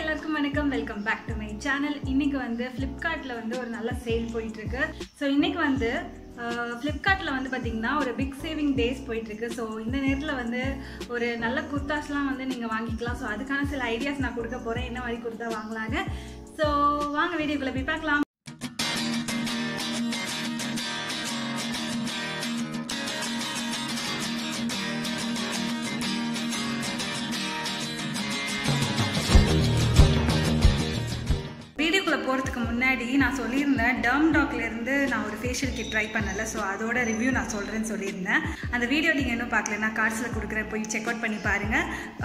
எல்லாருக்கும் வணக்கம் welcome back to my channel இன்னைக்கு வந்து ஃப்ளிப்கார்ட்டில் வந்து ஒரு நல்ல சேல் போயிட்டு இருக்கு ஸோ இன்னைக்கு வந்து ஃப்ளிப்கார்ட்டில் வந்து பார்த்தீங்கன்னா ஒரு பிக் சேவிங் டேஸ் போயிட்டு இருக்கு ஸோ இந்த நேரத்தில் வந்து ஒரு நல்ல குர்தாஸ்லாம் வந்து நீங்கள் வாங்கிக்கலாம் ஸோ அதுக்கான சில ஐடியாஸ் நான் கொடுக்க போகிறேன் என்ன மாதிரி குர்தா வாங்கலாங்க ஸோ வாங்க வீடியோக்குள்ளே போய் பார்க்கலாம் வீடியோக்குள்ளே போகிறதுக்கு முன்னாடி நான் சொல்லியிருந்தேன் டர்ம் டாக்ல இருந்து நான் ஒரு ஃபேஷியல் கிட் ட்ரை பண்ணல ஸோ அதோட ரிவ்யூ நான் சொல்கிறேன்னு சொல்லியிருந்தேன் அந்த வீடியோ நீங்கள் இன்னும் பார்க்கலன்னா கார்ட்ஸில் கொடுக்குறேன் போய் செக் அவுட் பண்ணி பாருங்கள்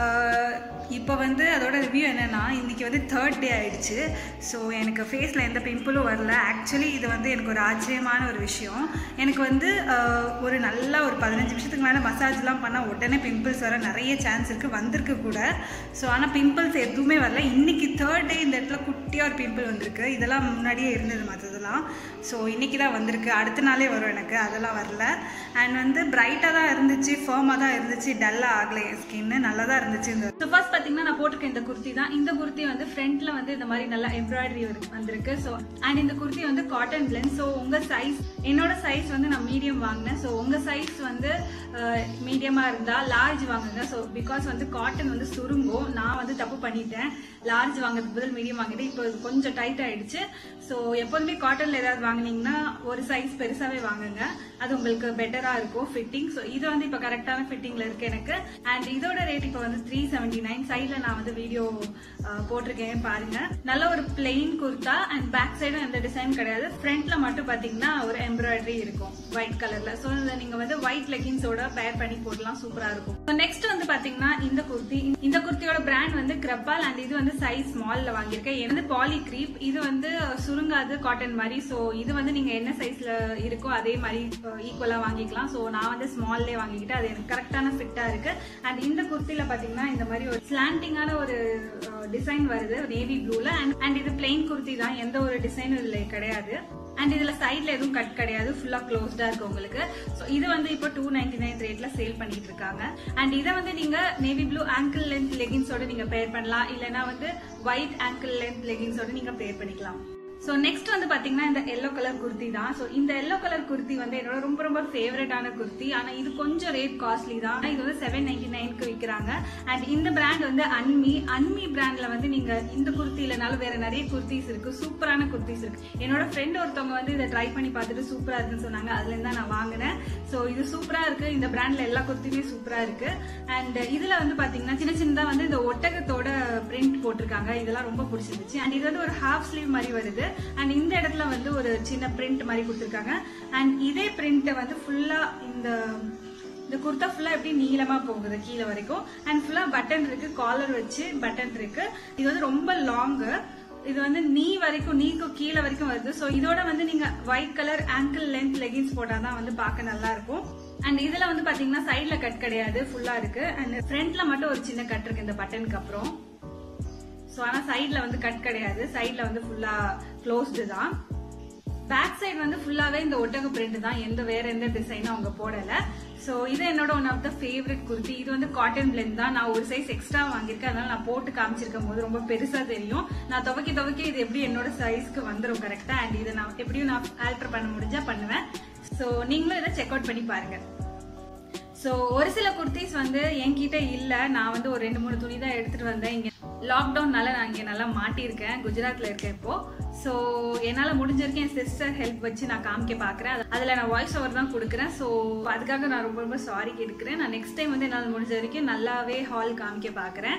இப்போ வந்து அதோட ரிவ்யூ என்னென்னா இன்றைக்கி வந்து தேர்ட் டே ஆயிடுச்சு ஸோ எனக்கு ஃபேஸில் எந்த பிம்பிளும் வரல ஆக்சுவலி இது வந்து எனக்கு ஒரு ஆச்சரியமான ஒரு விஷயம் எனக்கு வந்து ஆஹ், ஒரு நல்லா ஒரு பதினஞ்சு நிமிஷத்துக்கு மேலே மசாஜ்லாம் பண்ணால் உடனே பிம்பிள்ஸ் வர நிறைய சான்ஸ் இருக்குது வந்திருக்கு கூட ஸோ ஆனால் பிம்பிள்ஸ் எதுவுமே வரல இன்னைக்கு தேர்ட் டே இந்த இடத்துல குட்டியாக ஒரு பிம்பிள் வந்திருக்கு இதெல்லாம் முன்னாடியே இருந்தது மற்றதெல்லாம் ஸோ இன்னைக்கு தான் வந்திருக்கு அடுத்த நாளே வரும் எனக்கு அதெல்லாம் வரல அண்ட் வந்து பிரைட்டாக தான் இருந்துச்சு ஃபர்மாக தான் இருந்துச்சு டல்லாக ஆகலை என் ஸ்கின்னு நல்லா தான் இருந்துச்சு இந்த ஸோ ஃபர்ஸ்ட் பார்த்தீங்கன்னா நான் போட்டிருக்க இந்த குர்த்தி தான் இந்த குர்த்தி வந்து ஃப்ரண்ட்ல வந்து இந்த மாதிரி நல்லா எம்ப்ராய்டரி வந்திருக்கு ஸோ அண்ட் இந்த குர்த்தி வந்து காட்டன் பிளெண்ட் ஸோ உங்கள் சைஸ் என்னோட சைஸ் வந்து நான் மீடியம் வாங்கினேன் ஸோ உங்கள் சைஸ் வந்து மீடியமாக இருந்தால் லார்ஜ் வாங்குங்க ஸோ பிகாஸ் வந்து காட்டன் வந்து சுருங்கும் நான் வந்து தப்பு பண்ணிட்டேன் லார்ஜ் வாங்குறதுக்கு பதில் மீடியம் வாங்கிட்டு இப்போ இது கொஞ்சம் டைட் ஆயிடுச்சு ஸோ எப்போதுமே காட்டனில் ஏதாவது வாங்குனீங்கன்னா ஒரு சைஸ் பெருசாகவே வாங்குங்க அது உங்களுக்கு பெட்டராக இருக்கும் ஃபிட்டிங் ஸோ இது வந்து இப்போ கரெக்டான ஃபிட்டிங்கில் இருக்கு எனக்கு அண்ட் இதோட ரேட் இப்போ வந்து த்ரீ செவன்டி நைன் சைடில் நான் வந்து வீடியோ போட்டிருக்கேன் பாருங்க நல்ல ஒரு பிளெயின் குர்த்தா அண்ட் பேக் சைடும் எந்த டிசைன் கிடையாது ஃப்ரண்ட்ல மட்டும் பார்த்தீங்கன்னா ஒரு எம்ப்ராய்டரி இருக்கும் ஒயிட் கலர்ல ஸோ இதை நீங்க வந்து ஒயிட் லெகின்ஸோட பேர் பண்ணி போடலாம் சூப்பரா இருக்கும் நெக்ஸ்ட் வந்து பாத்தீங்கன்னா இந்த குர்த்தி இந்த குர்த்தியோட பிராண்ட் வந்து கிரப்பால் அண்ட் இது வந்து சைஸ் ஸ்மால்ல வாங்கியிருக்கேன் இது வந்து பாலி கிரீப் இது வந்து சுருங்காது காட்டன் மாதிரி ஸோ இது வந்து நீங்க என்ன சைஸ்ல இருக்கோ அதே மாதிரி ஈக்குவலா வாங்கிக்கலாம் ஸோ நான் வந்து ஸ்மால்லே வாங்கிக்கிட்டு அது எனக்கு கரெக்டான ஃபிட்டா இருக்கு அண்ட் இந்த குர்த்தில பாத்தீங்கன்னா இந்த மாதிரி ஒரு ஸ்லாண்டிங்கான ஒரு டிசைன் வருது நேவி ப்ளூல அண்ட் அண்ட் இது பிளெயின் குர்த்தி தான் எந்த ஒரு டிசைனும் இதுல கிடையாது அண்ட் இதுல சைட்ல எதுவும் கட் கிடையாது ஃபுல்லா க்ளோஸ்டா இருக்கு உங்களுக்கு ஸோ இது வந்து இப்போ டூ நைன்டி நைன் ரேட்ல சேல் பண்ணிட்டு இருக்காங்க அண்ட் இதை வந்து நீங்க நேவி ப்ளூ ஆங்கிள் லென்த் லெகின்ஸோட நீங்க பேர் பண்ணலாம் இல்லைன்னா வந்து ஒயிட் ஆங்கிள் லென்த் லெகின்ஸோட நீங்க பேர் பண்ணிக்கலாம் ஸோ நெக்ஸ்ட் வந்து பாத்தீங்கன்னா இந்த எல்லோ கலர் குர்த்தி தான் ஸோ இந்த எல்லோ கலர் குர்த்தி வந்து என்னோட ரொம்ப ரொம்ப ஃபேவரட்டான குர்த்தி ஆனா இது கொஞ்சம் ரேட் காஸ்ட்லி தான் இது வந்து செவன் நைன்டி நைனுக்கு விற்கிறாங்க அண்ட் இந்த பிராண்ட் வந்து அன்மி அன்மி பிராண்ட்ல வந்து நீங்க இந்த குர்த்தி இல்லைனாலும் வேற நிறைய குர்த்திஸ் இருக்கு சூப்பரான குர்த்திஸ் இருக்கு என்னோட ஃப்ரெண்ட் ஒருத்தவங்க வந்து இதை ட்ரை பண்ணி பார்த்துட்டு சூப்பரா இருக்குன்னு சொன்னாங்க அதுல இருந்து தான் நான் வாங்கினேன் ஸோ இது சூப்பரா இருக்கு இந்த பிராண்ட்ல எல்லா குர்த்தியுமே சூப்பரா இருக்கு அண்ட் இதுல வந்து பாத்தீங்கன்னா சின்ன சின்னதா வந்து இந்த ஒட்டகத்தோட பிரிண்ட் போட்டிருக்காங்க இதெல்லாம் ரொம்ப பிடிச்சிருந்துச்சு அண்ட் இது வந்து ஒரு ஹாஃப் ஸ்லீவ் மாதிரி வருது அண்ட் இந்த இடத்துல வந்து ஒரு சின்ன பிரிண்ட் மாதிரி கொடுத்துருக்காங்க அண்ட் இதே பிரிண்ட் வந்து ஃபுல்லா இந்த இந்த குர்த்தா ஃபுல்லா எப்படி நீளமா போகுது கீழே வரைக்கும் அண்ட் ஃபுல்லா பட்டன் இருக்கு காலர் வச்சு பட்டன் இருக்கு இது வந்து ரொம்ப லாங்கு இது வந்து நீ வரைக்கும் நீக்கு கீழே வரைக்கும் வருது ஸோ இதோட வந்து நீங்க white colour ankle length leggings போட்டாதான் வந்து பார்க்க நல்லா இருக்கும் அண்ட் இதுல வந்து பாத்தீங்கன்னா சைட்ல கட் கிடையாது ஃபுல்லா இருக்கு அண்ட் ஃப்ரண்ட்ல மட்டும் ஒரு சின்ன கட் இருக்கு இந்த பட்டனுக்கு அப்புறம் ஸோ ஆனால் சைடில் வந்து கட் கிடையாது சைடில் வந்து ஃபுல்லாக க்ளோஸ்டு தான் பேக் சைடு வந்து ஃபுல்லாகவே இந்த ஒட்டக பிரிண்ட் தான் எந்த வேற எந்த டிசைனும் அவங்க போடலை ஸோ இது என்னோட one of the favourite kurti இது வந்து காட்டன் பிளெண்ட் தான் நான் ஒரு சைஸ் எக்ஸ்ட்ரா வாங்கியிருக்கேன் அதனால நான் போட்டு காமிச்சிருக்கும் போது ரொம்ப பெருசா தெரியும் நான் துவைக்க துவைக்க இது எப்படி என்னோட சைஸ்க்கு வந்துடும் கரெக்டா அண்ட் இதை நான் எப்படியும் நான் ஆல்டர் பண்ண முடிஞ்சா பண்ணுவேன் ஸோ நீங்களும் இதை செக் அவுட் பண்ணி பாருங்க ஸோ ஒரு சில குர்த்திஸ் வந்து என்கிட்ட இல்லை நான் வந்து ஒரு ரெண்டு மூணு துணி தான் எடுத்துட்டு வந்தேன் இங்கே லாக்டவுன்னால நான் இங்கே நல்லா மாட்டியிருக்கேன் குஜராத்தில் இருக்கேன் இப்போ ஸோ என்னால் முடிஞ்ச வரைக்கும் என் சிஸ்டர் ஹெல்ப் வச்சு நான் காமிக்க பார்க்குறேன் அதில் நான் வாய்ஸ் ஓவர் தான் கொடுக்குறேன் ஸோ அதுக்காக நான் ரொம்ப ரொம்ப சாரி கேட்குறேன் நான் நெக்ஸ்ட் டைம் வந்து என்னால் முடிஞ்ச வரைக்கும் நல்லாவே ஹால் காமிக்க பார்க்குறேன்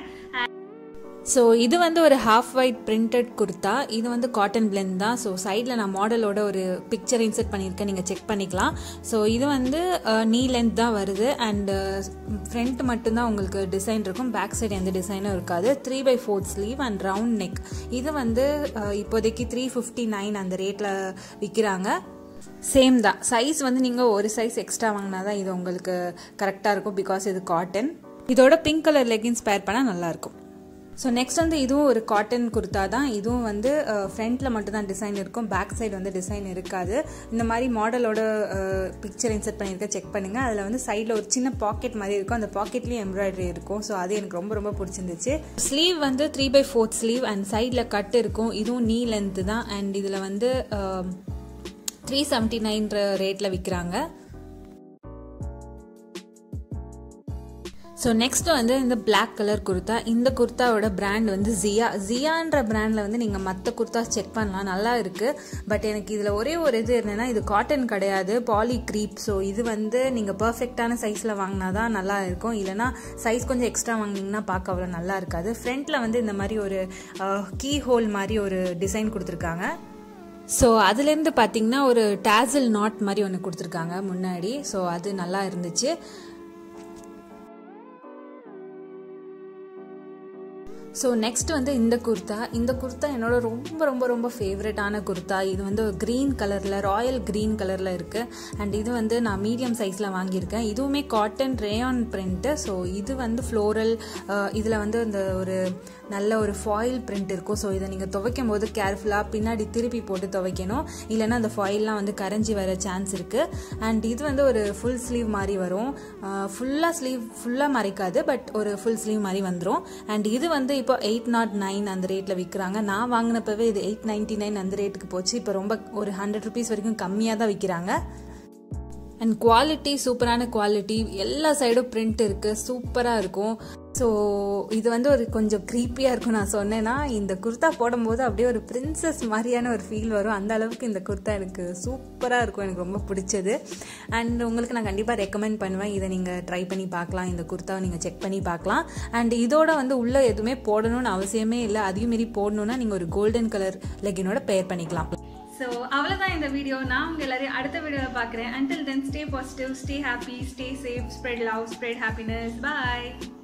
ஸோ இது வந்து ஒரு ஹாஃப் ஒயிட் பிரிண்டட் குர்த்தா இது வந்து காட்டன் பிளெண்ட் தான் ஸோ சைடில் நான் மாடலோட ஒரு பிக்சர் இன்செர்ட் பண்ணியிருக்கேன் நீங்கள் செக் பண்ணிக்கலாம் ஸோ இது வந்து நீ லென்த் தான் வருது அண்ட் ஃப்ரண்ட் மட்டும்தான் உங்களுக்கு டிசைன் இருக்கும் பேக் சைடு எந்த டிசைனும் இருக்காது three by fourth sleeve and round neck இது வந்து அஹ், இப்போதைக்கு த்ரீ ஃபிஃப்டி நைன் அந்த ரேட்டில் விற்கிறாங்க சேம் தான் சைஸ் வந்து நீங்கள் ஒரு சைஸ் எக்ஸ்ட்ரா வாங்கினா தான் இது உங்களுக்கு கரெக்டாக இருக்கும் பிகாஸ் இது காட்டன் இதோட பிங்க் கலர் லெகின்ஸ் பேர் பண்ணால் நல்லாயிருக்கும் ஸோ நெக்ஸ்ட் வந்து இதுவும் ஒரு காட்டன் குர்த்தா தான் இதுவும் வந்து ஃப்ரண்ட்டில் மட்டும் தான் டிசைன் இருக்கும் பேக் சைடு வந்து டிசைன் இருக்காது இந்த மாதிரி மாடலோட பிக்சர் இன்சர்ட் பண்ணியிருக்க செக் பண்ணுங்கள் அதில் வந்து சைடில் ஒரு சின்ன பாக்கெட் மாதிரி இருக்கும் அந்த பாக்கெட்லேயும் எம்ப்ராய்டரி இருக்கும் ஸோ அது எனக்கு ரொம்ப ரொம்ப பிடிச்சிருந்துச்சு ஸ்லீவ் வந்து three by fourth sleeve and சைடில் கட் இருக்கும் இதுவும் நீ லென்த்து தான் அண்ட் இதில் வந்து த்ரீ செவன்ட்டி நைன்ற ரேட்டில் விற்கிறாங்க ஸோ நெக்ஸ்ட் வந்து இந்த பிளாக் கலர் குர்த்தா இந்த குர்த்தாவோட பிராண்ட் வந்து ஜியா ஜியான்ற பிராண்டில் வந்து நீங்கள் மற்ற குர்த்தா செக் பண்ணலாம் நல்லா இருக்குது பட் எனக்கு இதில் ஒரே ஒரு இது என்னென்னா இது காட்டன் கிடையாது பாலி க்ரீப் ஸோ இது வந்து நீங்கள் பர்ஃபெக்டான சைஸில் வாங்கினா தான் நல்லா இருக்கும் இல்லைனா சைஸ் கொஞ்சம் எக்ஸ்ட்ரா வாங்கினீங்கன்னா பார்க்க அவ்வளோ நல்லா இருக்காது ஃப்ரண்ட்டில் வந்து இந்த மாதிரி ஒரு கீ ஹோல் மாதிரி ஒரு டிசைன் கொடுத்துருக்காங்க ஸோ அதுலேருந்து பார்த்தீங்கன்னா ஒரு டேசல் நாட் மாதிரி ஒன்று கொடுத்துருக்காங்க முன்னாடி ஸோ அது நல்லா இருந்துச்சு ஸோ நெக்ஸ்ட் வந்து இந்த குர்த்தா இந்த குர்த்தா என்னோட ரொம்ப ரொம்ப ரொம்ப ஃபேவரட்டான குர்த்தா இது வந்து க்ரீன் கலரில் ராயல் க்ரீன் கலரில் இருக்குது அண்ட் இது வந்து நான் மீடியம் சைஸில் வாங்கியிருக்கேன் இதுவுமே காட்டன் ரேயான் பிரிண்ட்டு ஸோ இது வந்து ஃப்ளோரல் இதில் வந்து இந்த ஒரு நல்ல ஒரு ஃபாயில் பிரிண்ட் இருக்கும் ஸோ இதை நீங்கள் துவைக்கும் போது கேர்ஃபுல்லாக பின்னாடி திருப்பி போட்டு துவைக்கணும் இல்லைன்னா அந்த ஃபாயில்லாம் வந்து கரைஞ்சி வர சான்ஸ் இருக்குது அண்ட் இது வந்து ஒரு ஃபுல் ஸ்லீவ் மாதிரி வரும் ஃபுல்லாக ஸ்லீவ் ஃபுல்லாக மறைக்காது பட் ஒரு ஃபுல் ஸ்லீவ் மாதிரி வந்துடும் அண்ட் இது வந்து இப்போ எயிட் நாட் நைன் அந்த ரேட்டில் விற்கிறாங்க நான் வாங்கினப்பவே இது எயிட் நைன்ட்டி நைன் அந்த ரேட்டுக்கு போச்சு இப்போ ரொம்ப ஒரு ஹண்ட்ரட் ருபீஸ் வரைக்கும் கம்மியாக தான் விற்கிறாங்க அண்ட் குவாலிட்டி சூப்பரான குவாலிட்டி எல்லா சைடும் பிரிண்ட் இருக்குது சூப்பராக இருக்கும் ஸோ இது வந்து ஒரு கொஞ்சம் க்ரீப்பியாக இருக்கும் நான் சொன்னேன்னா இந்த குர்த்தா போடும்போது அப்படியே ஒரு பிரின்சஸ் மாதிரியான ஒரு ஃபீல் வரும் அந்த அளவுக்கு இந்த குர்த்தா எனக்கு சூப்பராக இருக்கும் எனக்கு ரொம்ப பிடிச்சது அண்ட் உங்களுக்கு நான் கண்டிப்பாக ரெக்கமெண்ட் பண்ணுவேன் இதை நீங்கள் ட்ரை பண்ணி பார்க்கலாம் இந்த குர்த்தாவை நீங்கள் செக் பண்ணி பார்க்கலாம் அண்ட் இதோட வந்து உள்ளே எதுவுமே போடணும்னு அவசியமே இல்லை அதையும் மீறி போடணுன்னா நீங்கள் ஒரு கோல்டன் கலர் லெகினோட பேர் பண்ணிக்கலாம் ஸோ அவ்வளோதான் இந்த வீடியோ நான் உங்கள் எல்லாரையும் அடுத்த வீடியோவில் பார்க்குறேன் until then stay positive stay happy stay safe spread love spread happiness பாய்